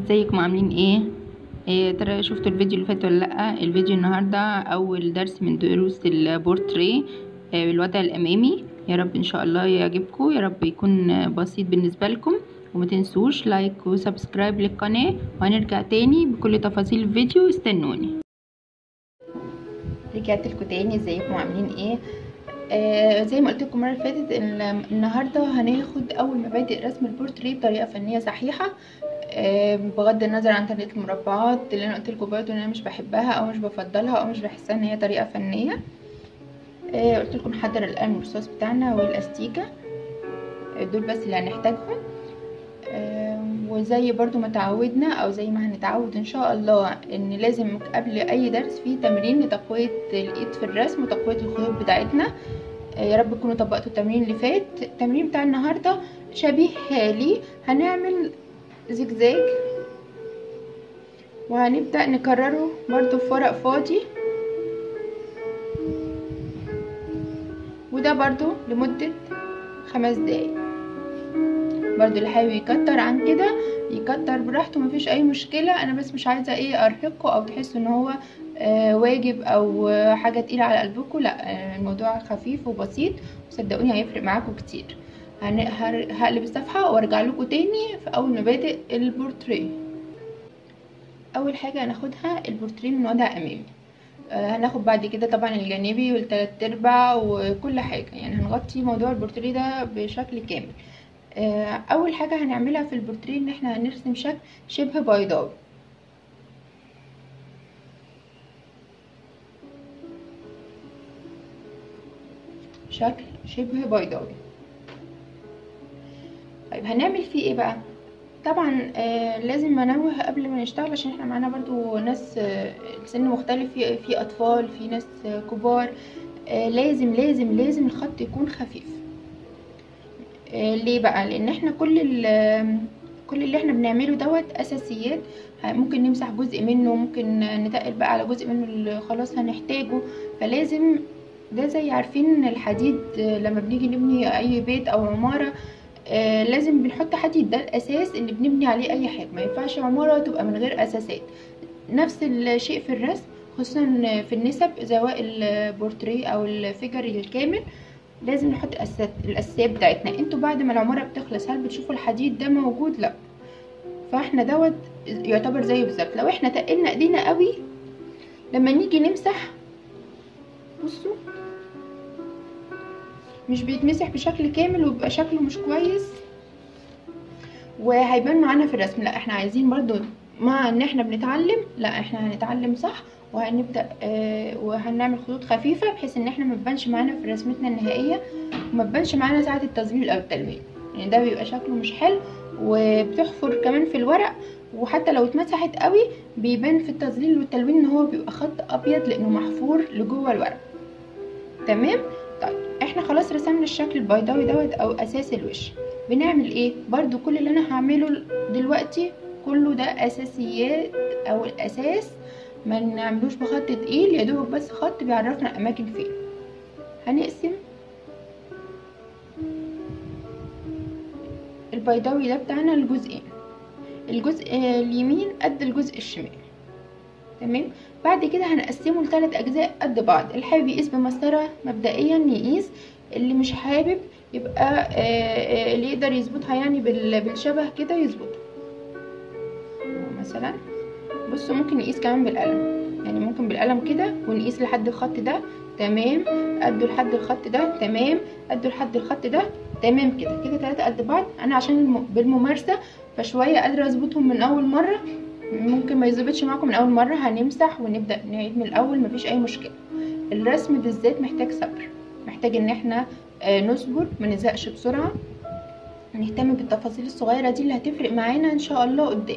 ازيكم عاملين ايه إيه ترى شفتوا الفيديو اللي فات ولا لا الفيديو النهارده اول درس من دروس البورتري إيه بالوضع الامامي يا رب ان شاء الله يعجبكم يا رب يكون بسيط بالنسبه لكم وما تنسوش لايك وسبسكرايب للقناه وهنرجع تاني بكل تفاصيل الفيديو استنوني رجعت لكم تاني ازيكم عاملين ايه آه زي ما قلت لكم المره اللي فاتت النهارده هناخد اول مبادئ رسم البورتريه بطريقه فنيه صحيحه آه بغض النظر عن طريقه المربعات اللي انا قلت لكم برضه ان انا مش بحبها او مش بفضلها او مش بحسها ان هي طريقه فنيه آه قلت لكم نحضر القلم الرصاص بتاعنا والاستيكه دول بس اللي هنحتاجهم وزي برضو ما تعودنا او زي ما هنتعود ان شاء الله ان لازم قبل اي درس فيه تمرين لتقوية الايد في الرسم وتقوية الخيوط بتاعتنا يا رب تكونوا طبقتوا التمرين اللي فات التمرين بتاع النهاردة شبيه ليه هنعمل زجزاج وهنبدأ نكرره برضو في ورق فاضي وده برضو لمدة خمس دقايق برضو اللي حابب يكتر عن كده يكتر براحته مفيش اي مشكلة انا بس مش عايزة ايه ارهقكم او تحسوا ان هو آه واجب او آه حاجة تقيلة على قلبكم لا آه الموضوع خفيف وبسيط وصدقوني هيفرق معاكم كتير هقلب الصفحة وارجع لكم تاني في اول مبادئ البورتريه اول حاجة هناخدها البورتريه من وضع امامي هناخد بعد كده طبعا الجانبي والتلات ارباع وكل حاجة يعني هنغطي موضوع البورتريه ده بشكل كامل اول حاجة هنعملها في البورتريه ان احنا هنرسم شكل شبه بيضاوي شكل شبه بيضاوي طيب هنعمل فيه ايه بقى طبعا آه لازم انوه قبل ما نشتغل عشان احنا معانا برضو ناس آه السن مختلف في, في اطفال في ناس آه كبار آه لازم لازم لازم الخط يكون خفيف آه ليه بقى لان احنا كل كل اللي احنا بنعمله دوت اساسيات ممكن نمسح جزء منه ممكن نتقل بقى على جزء منه اللي خلاص هنحتاجه فلازم ده زي عارفين الحديد لما بنيجي نبني اي بيت او عماره آه لازم بنحط حديد ده الاساس اللي بنبني عليه اي حاجه ما ينفعش عماره تبقى من غير اساسات نفس الشيء في الرسم خصوصا في النسب سواء البورتريه او الفيجر الكامل لازم نحط الاساسيات بتاعتنا انتوا بعد ما العماره بتخلص هل بتشوفوا الحديد ده موجود لا فاحنا دوت يعتبر زيه بالظبط لو احنا تقلنا ايدينا قوي لما نيجي نمسح بصوا مش بيتمسح بشكل كامل ويبقى شكله مش كويس وهيبان معانا في الرسم لا احنا عايزين برضو مع ان احنا بنتعلم لا احنا هنتعلم صح وهنبدا آه وهنعمل خطوط خفيفه بحيث ان احنا متبانش معانا في رسمتنا النهائيه وما تبانش معانا ساعه التظليل او التلوين يعني ده بيبقى شكله مش حلو وبتحفر كمان في الورق وحتى لو اتمسحت قوي بيبان في التظليل والتلوين ان هو بيبقى خط ابيض لانه محفور لجوه الورق تمام طيب احنا خلاص رسمنا الشكل البيضاوي دوت او اساس الوش بنعمل ايه برضو كل اللي انا هعمله دلوقتي كله ده اساسيات او الاساس ما نعملوش بخط تقيل يا دوب بس خط بيعرفنا الاماكن فين هنقسم البيضاوي ده بتاعنا لجزئين الجزء اليمين قد الجزء الشمال تمام بعد كده هنقسمه لثلاث اجزاء قد بعض اللي حابب يقيس بمسطره مبدئيا يقيس اللي مش حابب يبقى اللي يقدر يظبطها يعني بالشبه كده يظبطها مثلا بصوا ممكن نقيس كمان بالقلم يعني ممكن بالقلم كده ونقيس لحد الخط ده تمام قده لحد الخط ده تمام قده لحد الخط ده تمام كده كده تلاتة قد بعض انا عشان بالممارسه فشويه قادره اظبطهم من اول مره ممكن ما يظبطش معاكم من اول مره هنمسح ونبدا نعيد من الاول مفيش اي مشكله الرسم بالذات محتاج صبر محتاج ان احنا نصبر ما نزهقش بسرعه نهتم بالتفاصيل الصغيره دي اللي هتفرق معانا ان شاء الله قدام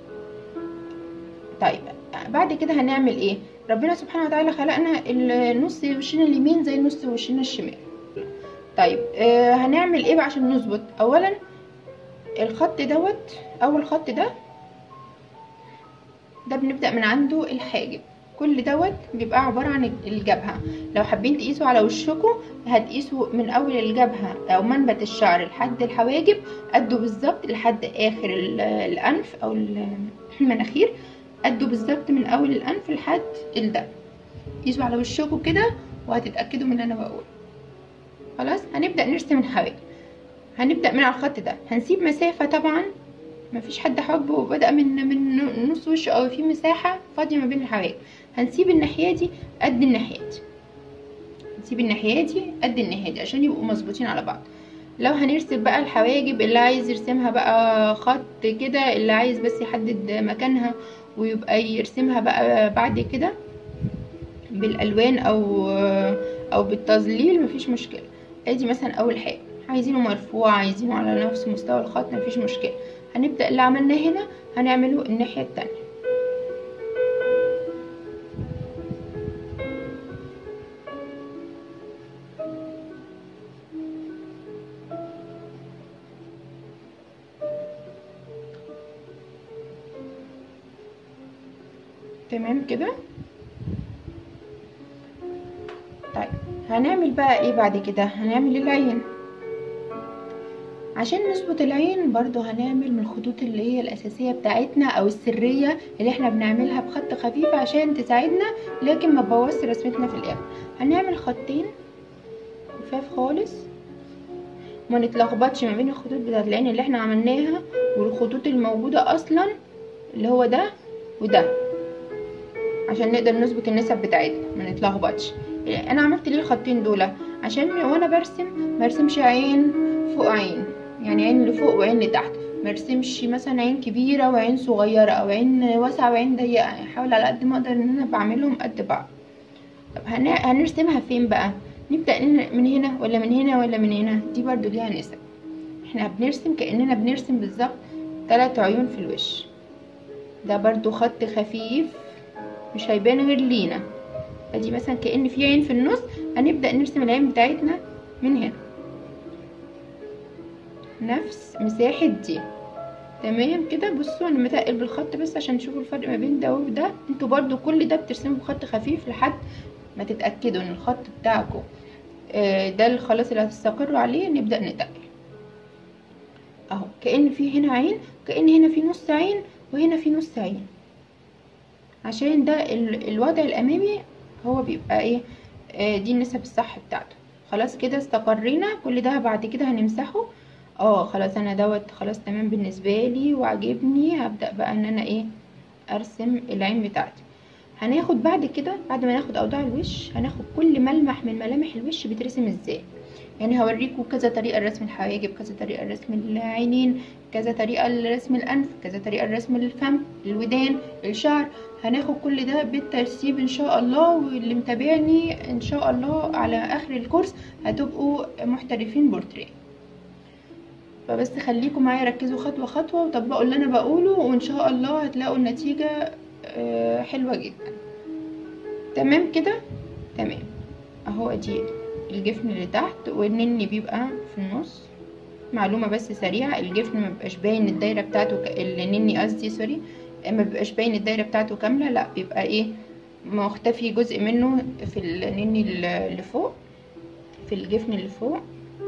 طيب بعد كده هنعمل ايه ربنا سبحانه وتعالى خلقنا النص وشنا اليمين زي النص وشنا الشمال طيب آه هنعمل ايه بقى عشان نظبط اولا الخط دوت اول خط ده ده بنبدأ من عنده الحاجب كل دوت بيبقى عبارة عن الجبهة لو حابين تقيسوا على وشكم هتقيسوا من اول الجبهة او منبت الشعر لحد الحواجب قدوا بالظبط لحد اخر ال- الانف او ال- المناخير قدوا بالظبط من اول الانف لحد الدقن قيسوا على وشكم كده وهتتأكدوا من اللي انا بقوله خلاص هنبدأ نرسم الحواجب هنبدأ من على الخط ده هنسيب مسافة طبعا مفيش حد حب وبدأ من من نص وشه او في مساحة فاضية ما بين الحواجب هنسيب الناحية دي قد الناحية دي نسيب الناحية دي قد الناحية دي عشان يبقوا مظبوطين على بعض لو هنرسم بقى الحواجب اللي عايز يرسمها بقى خط كده اللي عايز بس يحدد مكانها ويبقى يرسمها بقى بعد كده بالالوان او او بالتظليل مفيش مشكله ادي مثلا اول حاجه عايزينه مرفوع عايزينه على نفس مستوى الخط مفيش مشكله هنبدا اللي عملناه هنا هنعمله الناحيه التانية تمام كده طيب هنعمل بقى ايه بعد كده هنعمل العين عشان نظبط العين برضو هنعمل من الخطوط اللي هي الأساسية بتاعتنا أو السرية اللي احنا بنعملها بخط خفيف عشان تساعدنا لكن ما تبوظش رسمتنا في الآخر هنعمل خطين خفاف خالص ما نتلخبطش ما بين الخطوط بتاعت العين اللي احنا عملناها والخطوط الموجودة أصلا اللي هو ده وده عشان نقدر نظبط النسب بتاعتنا ما نتلخبطش انا عملت ليه الخطين دول عشان وانا برسم مرسمش عين فوق عين يعني عين لفوق وعين لتحت مرسمش مثلا عين كبيرة وعين صغيرة او عين واسعة وعين ضيقة يعني احاول على قد ما اقدر ان انا بعملهم قد بعض طب هن... هنرسمها فين بقى نبدأ من هنا ولا من هنا ولا من هنا دي برضو ليها نسب احنا بنرسم كأننا بنرسم بالظبط ثلاث عيون في الوش ده برضو خط خفيف مش هيبان غير لينا ادي مثلا كأن في عين في النص هنبدأ نرسم العين بتاعتنا من هنا نفس مساحة دي تمام كده بصوا انا متقل بالخط بس عشان تشوفوا الفرق ما بين ده وده انتوا برضو كل ده بترسموا بخط خفيف لحد ما تتأكدوا ان الخط بتاعكم آه ده خلاص اللي هتستقروا عليه نبدأ نتقل اهو كأن في هنا عين كأن هنا في نص عين وهنا في نص عين عشان ده الوضع الامامي هو بيبقى ايه آه دي النسب الصح بتاعته خلاص كده استقرينا كل ده بعد كده هنمسحه اه خلاص انا دوت خلاص تمام بالنسبه لي وعجبني هبدا بقى ان انا ايه ارسم العين بتاعتي هناخد بعد كده بعد ما ناخد اوضاع الوش هناخد كل ملمح من ملامح الوش بيترسم ازاي يعني هوريكم كذا طريقه لرسم الحواجب كذا طريقه لرسم العينين كذا طريقه لرسم الانف كذا طريقه لرسم الفم الودان الشعر هناخد كل ده بالترتيب ان شاء الله واللي متابعني ان شاء الله على اخر الكورس هتبقوا محترفين بورتريه فبس خليكم معايا ركزوا خطوه خطوه وطبقوا اللي انا بقوله وان شاء الله هتلاقوا النتيجه حلوه جدا تمام كده تمام اهو ادي الجفن اللي تحت والنني بيبقى في النص معلومه بس سريعه الجفن مبيبقاش باين الدايره بتاعته ك... النني قصدي سوري ما بيبقاش باين الدايره بتاعته كامله لا بيبقى ايه مختفي جزء منه في النني اللي فوق في الجفن اللي فوق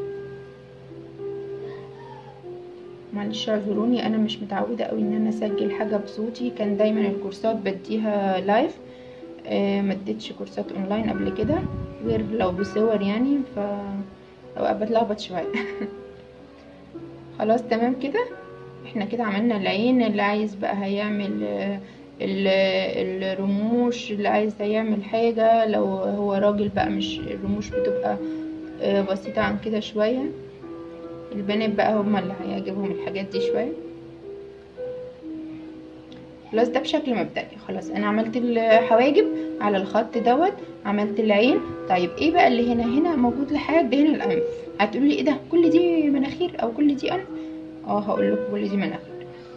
معلش اعذروني انا مش متعوده قوي ان انا اسجل حاجه بصوتي كان دايما الكورسات بديها لايف آه ما اديتش كورسات اونلاين قبل كده غير لو بصور يعني ف اوقات بتلخبط شويه خلاص تمام كده احنا كده عملنا العين اللي عايز بقى هيعمل الرموش اللي عايز هيعمل حاجة لو هو راجل بقى مش الرموش بتبقى بسيطة عن كده شوية البنات بقى هما اللي هيعجبهم الحاجات دي شوية خلاص ده بشكل مبدئي خلاص انا عملت الحواجب على الخط دوت عملت العين طيب ايه بقى اللي هنا هنا موجود لحد هنا الانف هتقولي ايه ده كل دي مناخير او كل دي انف اه هقول لكم كل دي مناخير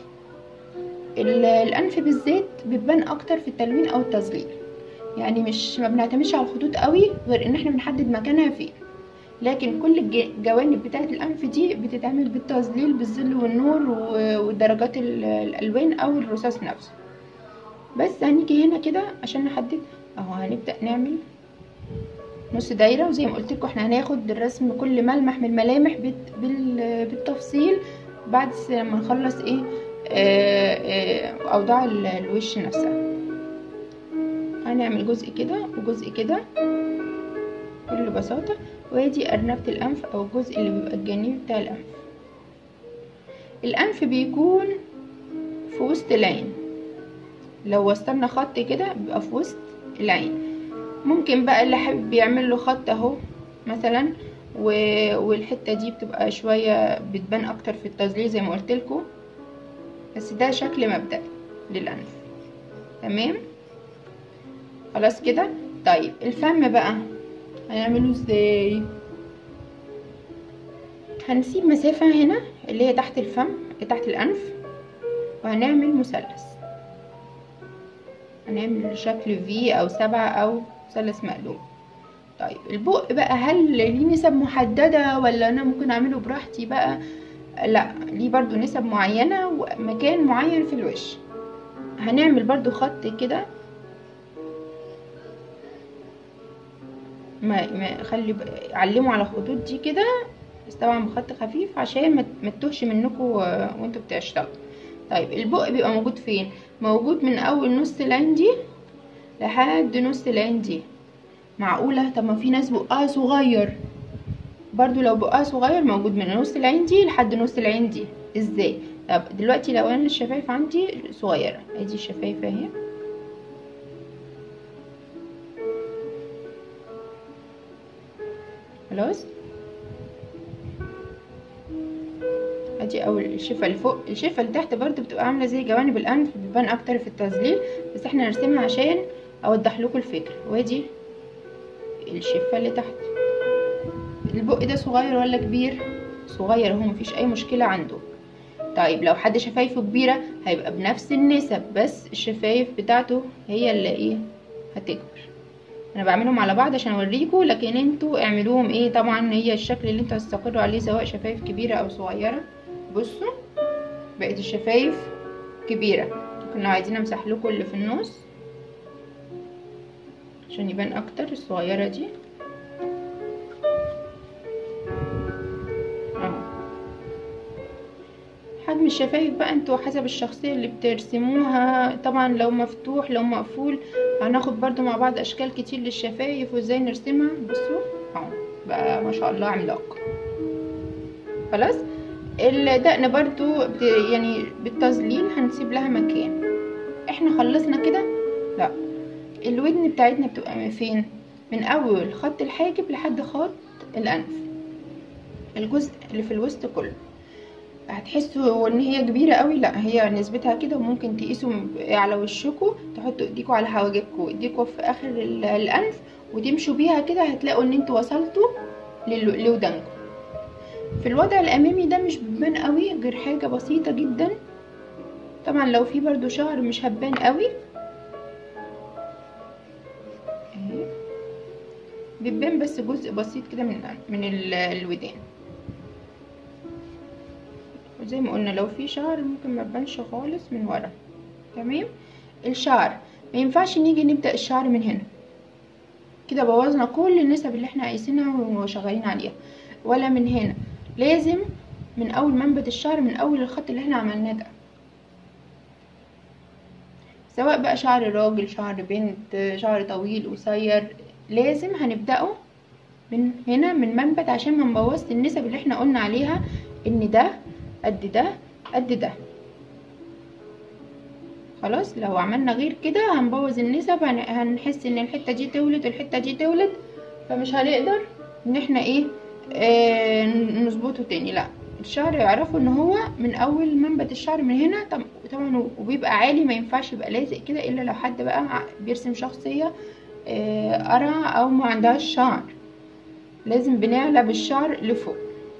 الانف بالذات بتبان اكتر في التلوين او التظليل يعني مش ما بنعتمدش على الخطوط قوي غير ان احنا بنحدد مكانها فين لكن كل الجوانب بتاعه الانف دي بتتعمل بالتظليل بالظل والنور ودرجات الالوان او الرصاص نفسه بس هنيجي هنا كده عشان نحدد اهو هنبدأ نعمل نص دايرة وزي ما قلت لكم احنا هناخد الرسم كل ملمح من الملامح بت- بال- بالتفصيل بعد س- لما نخلص ايه آه، آه، اوضاع ال- الوش نفسها هنعمل جزء كده وجزء كده بكل بساطة وادي أرنبة الأنف أو الجزء اللي بيبقى الجانبي بتاع الأنف الأنف بيكون في وسط العين لو وصلنا خط كده بيبقى في وسط العين ممكن بقى اللي حابب يعمل له خط اهو مثلا و... والحته دي بتبقى شويه بتبان اكتر في التظليل زي ما قلت لكم بس ده شكل مبدئي للانف تمام خلاص كده طيب الفم بقى هنعمله ازاي هنسيب مسافه هنا اللي هي تحت الفم تحت الانف وهنعمل مثلث هنعمل شكل في او سبعة او مثلث مقلوب طيب البق بقى هل ليه نسب محددة ولا انا ممكن اعمله براحتي بقى لا ليه برضو نسب معينة ومكان معين في الوش هنعمل برضو خط كده ما ما خلي ب- علموا على الخطوط دي كده بس طبعا بخط خفيف عشان ما ما تتوهش منكم وانتوا بتشتغلوا طيب البق بيبقى موجود فين موجود من اول نص العين دي لحد نص العين دي معقولة طب ما في ناس بقها صغير برضو لو بقها صغير موجود من نص العين دي لحد نص العين دي ازاي طب دلوقتي لو انا الشفايف عندي صغيرة ادي الشفايف اهي خلاص ادي اول الشفه اللي فوق الشفه اللي تحت برضو بتبقى عامله زي جوانب الانف بتبان اكتر في التظليل بس احنا نرسمها عشان اوضح لكم الفكره وادي الشفه اللي تحت البق ده صغير ولا كبير صغير اهو مفيش اي مشكله عنده طيب لو حد شفايفه كبيره هيبقى بنفس النسب بس الشفايف بتاعته هي اللي ايه هتكبر انا بعملهم على بعض عشان اوريكم لكن انتوا اعملوهم ايه طبعا هي الشكل اللي انتوا هتستقروا عليه سواء شفايف كبيره او صغيره بصوا بقت الشفايف كبيره ممكن لو عايزين امسح لكم اللي في النص عشان يبان اكتر الصغيره دي اهو حجم الشفايف بقى انتوا حسب الشخصيه اللي بترسموها طبعا لو مفتوح لو مقفول هناخد برضو مع بعض اشكال كتير للشفايف وازاي نرسمها بصوا اهو بقى ما شاء الله عملاق خلاص الدقن برضو بت- يعني بالتظليل هنسيب لها مكان احنا خلصنا كده لا الودن بتاعتنا بتبقى من فين من اول خط الحاجب لحد خط الانف الجزء اللي في الوسط كله هتحسوا ان هي كبيره قوي لا هي نسبتها كده وممكن تقيسوا على وشكم تحطوا ايديكم على حواجبكم وايديكم في اخر ال- الانف وتمشوا بيها كده هتلاقوا ان انتوا وصلتوا لل- لودانكم في الوضع الامامي ده مش بيبان قوي غير حاجه بسيطه جدا طبعا لو في برضو شعر مش هتبان قوي اهي. بيبان بس جزء بسيط كده من من ال- الودان وزي ما قلنا لو في شعر ممكن ما تبانش خالص من ورا تمام الشعر ما ينفعش نيجي نبدا الشعر من هنا كده بوظنا كل النسب اللي احنا عايزينها وشغالين عليها ولا من هنا لازم من اول منبت الشعر من اول الخط اللي احنا عملناه ده سواء بقى شعر راجل شعر بنت شعر طويل قصير لازم هنبدأه من هنا من منبت عشان ما نبوظش النسب اللي احنا قلنا عليها ان ده قد ده قد ده خلاص لو عملنا غير كده هنبوظ النسب هن- هنحس ان الحتة دي تولد والحتة دي تولد فمش هنقدر ان احنا ايه آه نظبطه تاني لا الشعر يعرفوا ان هو من اول منبت الشعر من هنا طب- طبعا وبيبقى عالي ما ينفعش يبقى لازق كده الا لو حد بقى ع- بيرسم شخصية آه قرع او ما عندهاش شعر لازم بنعلى بالشعر لفوق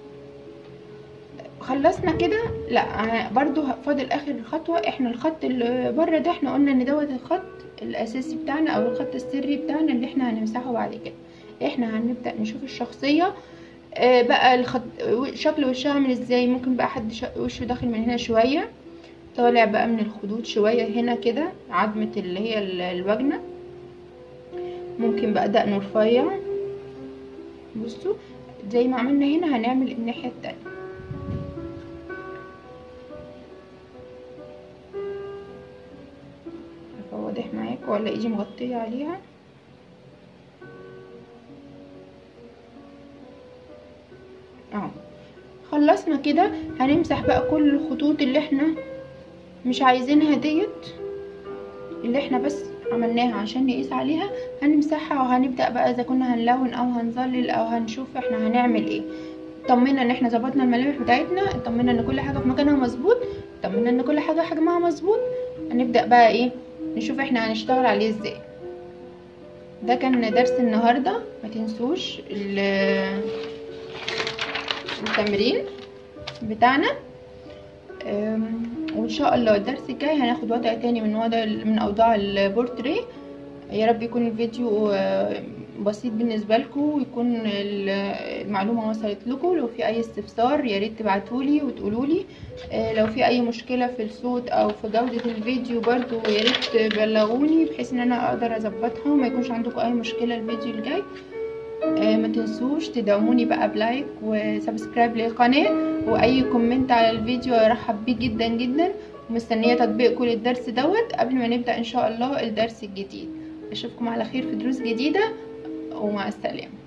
خلصنا كده لا ه- برضو ه- فاضل اخر خطوة احنا الخط اللي بره ده احنا قلنا ان دوت الخط الاساسي بتاعنا او الخط السري بتاعنا اللي احنا هنمسحه بعد كده احنا هنبدأ نشوف الشخصية آه، بقى الخط و- شكل وشها عامل ازاي ممكن بقى حد ش- وشه داخل من هنا شوية طالع بقى من الخدود شوية هنا كده عظمة اللي هي ال- الوجنة ممكن بقى دقن رفيع بصوا زي ما عملنا هنا هنعمل الناحية التانية عارفة واضح معاكم ولا ايدي مغطية عليها اهو خلصنا كده هنمسح بقى كل الخطوط اللي احنا مش عايزينها ديت اللي احنا بس عملناها عشان نقيس عليها هنمسحها وهنبدأ بقى اذا كنا هنلون او هنظلل او هنشوف احنا هنعمل ايه طمنا ان احنا ظبطنا الملامح بتاعتنا طمنا ان كل حاجه في مكانها مظبوط طمنا ان كل حاجه حجمها مظبوط هنبدأ بقى ايه نشوف احنا هنشتغل عليه ازاي ده كان درس النهارده ما تنسوش ال- التمرين بتاعنا أم، وان شاء الله الدرس الجاي هناخد وضع تاني من وضع من اوضاع البورتريه يا رب يكون الفيديو آه، بسيط بالنسبه لكم ويكون ال- المعلومه وصلت لكم لو في اي استفسار يا ريت تبعتولي وتقولولي آه، لو في اي مشكله في الصوت او في جوده الفيديو برضو يا ريت تبلغوني بحيث ان انا اقدر اظبطها وما يكونش عندكم اي مشكله الفيديو الجاي آه، ما تنسوش تدعموني بقى بلايك وسبسكرايب للقناه واي كومنت على الفيديو ارحب بيه جدا جدا ومستنيه تطبيقكم للدرس دوت قبل ما نبدا ان شاء الله الدرس الجديد اشوفكم على خير في دروس جديده ومع السلامه